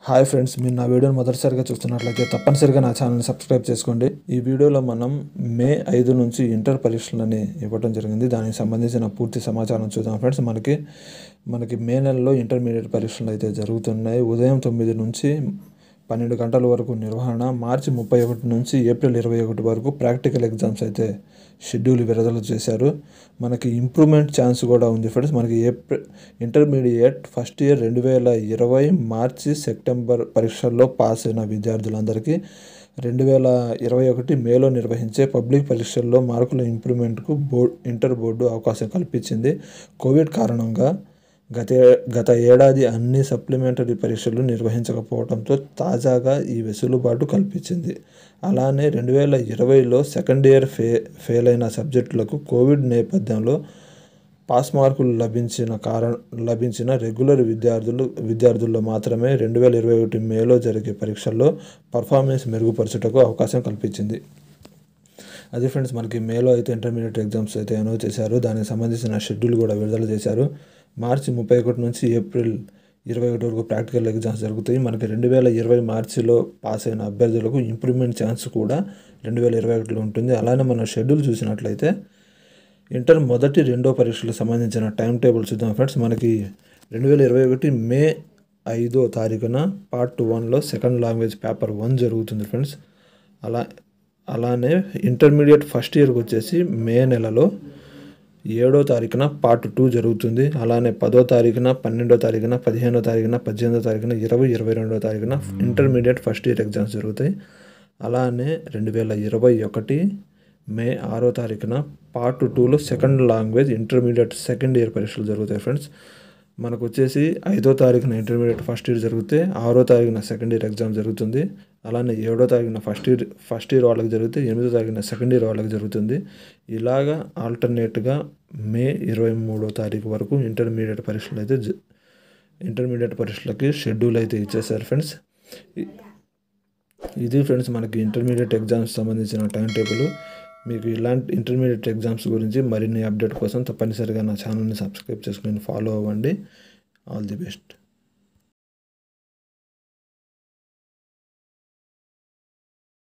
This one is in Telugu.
హాయ్ ఫ్రెండ్స్ మీరు నా వీడియోని మొదటిసారిగా చూస్తున్నట్లయితే తప్పనిసరిగా నా ఛానల్ని సబ్స్క్రైబ్ చేసుకోండి ఈ వీడియోలో మనం మే ఐదు నుంచి ఇంటర్ పరీక్షలని ఇవ్వడం జరిగింది దానికి సంబంధించిన పూర్తి సమాచారం చూద్దాం ఫ్రెండ్స్ మనకి మనకి మే నెలలో ఇంటర్మీడియట్ పరీక్షలు అయితే జరుగుతున్నాయి ఉదయం తొమ్మిది నుంచి పన్నెండు గంటల వరకు నిర్వహణ మార్చి ముప్పై ఒకటి నుంచి ఏప్రిల్ ఇరవై ఒకటి వరకు ప్రాక్టికల్ ఎగ్జామ్స్ అయితే షెడ్యూల్ విడుదల చేశారు మనకి ఇంప్రూవ్మెంట్ ఛాన్స్ కూడా ఉంది ఫ్రెండ్స్ మనకి ఏప్రిల్ ఇంటర్మీడియట్ ఫస్ట్ ఇయర్ రెండు వేల ఇరవై మార్చి సెప్టెంబర్ పరీక్షల్లో పాస్ అయిన విద్యార్థులందరికీ రెండు వేల ఇరవై ఒకటి మేలో నిర్వహించే పబ్లిక్ పరీక్షల్లో మార్కుల ఇంప్రూవ్మెంట్కు బోర్డు ఇంటర్ బోర్డు అవకాశం కల్పించింది కోవిడ్ కారణంగా గత గత ఏడాది అన్ని సప్లిమెంటరీ పరీక్షలు నిర్వహించకపోవడంతో తాజాగా ఈ వెసులుబాటు కల్పించింది అలానే రెండు వేల ఇరవైలో సెకండ్ ఇయర్ ఫే ఫెయిల్ అయిన సబ్జెక్టులకు కోవిడ్ నేపథ్యంలో పాస్ మార్కులు లభించిన కారణ లభించిన రెగ్యులర్ విద్యార్థులు విద్యార్థుల్లో మాత్రమే రెండు వేల ఇరవై ఒకటి మేలో జరిగే పరీక్షల్లో పర్ఫార్మెన్స్ మెరుగుపరచుటకు అవకాశం కల్పించింది అది ఫ్రెండ్స్ మనకి మేలో అయితే ఇంటర్మీడియట్ ఎగ్జామ్స్ అయితే అనౌన్స్ చేశారు దానికి సంబంధించిన షెడ్యూల్ కూడా విడుదల చేశారు మార్చి ముప్పై ఒకటి నుంచి ఏప్రిల్ ఇరవై ఒకటి వరకు ప్రాక్టికల్ ఎగ్జామ్స్ జరుగుతాయి మనకి రెండు వేల ఇరవై మార్చిలో పాస్ అయిన అభ్యర్థులకు ఇంప్రూవ్మెంట్ ఛాన్స్ కూడా రెండు వేల ఇరవై ఒకటిలో ఉంటుంది అలానే మనం షెడ్యూల్ చూసినట్లయితే ఇంటర్ మొదటి రెండో పరీక్షలకు సంబంధించిన టైం టేబుల్ చూద్దాం ఫ్రెండ్స్ మనకి రెండు వేల ఇరవై ఒకటి మే ఐదో తారీఖున పార్ట్ వన్లో సెకండ్ లాంగ్వేజ్ పేపర్ వన్ జరుగుతుంది ఫ్రెండ్స్ అలా అలానే ఇంటర్మీడియట్ ఫస్ట్ ఇయర్కి వచ్చేసి మే నెలలో ఏడో తారీఖున పార్ట్ టూ జరుగుతుంది అలానే పదో తారీఖున పన్నెండో తారీఖున పదిహేనో తారీఖున పద్దెనిమిదో తారీఖున ఇరవై ఇరవై రెండో తారీఖున ఇంటర్మీడియట్ ఫస్ట్ ఇయర్ ఎగ్జామ్స్ జరుగుతాయి అలానే రెండు వేల ఇరవై ఒకటి మే ఆరో తారీఖున పార్ట్ టూలో second language intermediate second year పరీక్షలు జరుగుతాయి ఫ్రెండ్స్ మనకు వచ్చేసి ఐదో తారీఖున ఇంటర్మీడియట్ ఫస్ట్ ఇయర్ జరిగితే ఆరో తారీఖున సెకండ్ ఇయర్ ఎగ్జామ్ జరుగుతుంది అలానే ఏడో తారీఖున ఫస్ట్ ఇయర్ ఫస్ట్ ఇయర్ వాళ్ళకి జరిగితే ఎనిమిదో తారీఖున సెకండ్ ఇయర్ వాళ్ళకి జరుగుతుంది ఇలాగా ఆల్టర్నేట్గా మే ఇరవై మూడో తారీఖు వరకు ఇంటర్మీడియట్ పరీక్షలు అయితే జ- ఇంటర్మీడియట్ పరీక్షలకి షెడ్యూల్ అయితే ఇచ్చేసారు ఫ్రెండ్స్ ఇ- ఇది ఫ్రెండ్స్ మనకి ఇంటర్మీడియట్ ఎగ్జామ్స్ సంబంధించిన టైం టేబుల్ మీకు ఇలాంటి ఇంటర్మీడియట్ ఎగ్జామ్స్ గురించి మరిన్ని అప్డేట్ కోసం తప్పనిసరిగా నా ఛానల్ని సబ్స్క్రైబ్ చేసుకుని ఫాలో అవ్వండి ఆల్ ది బెస్ట్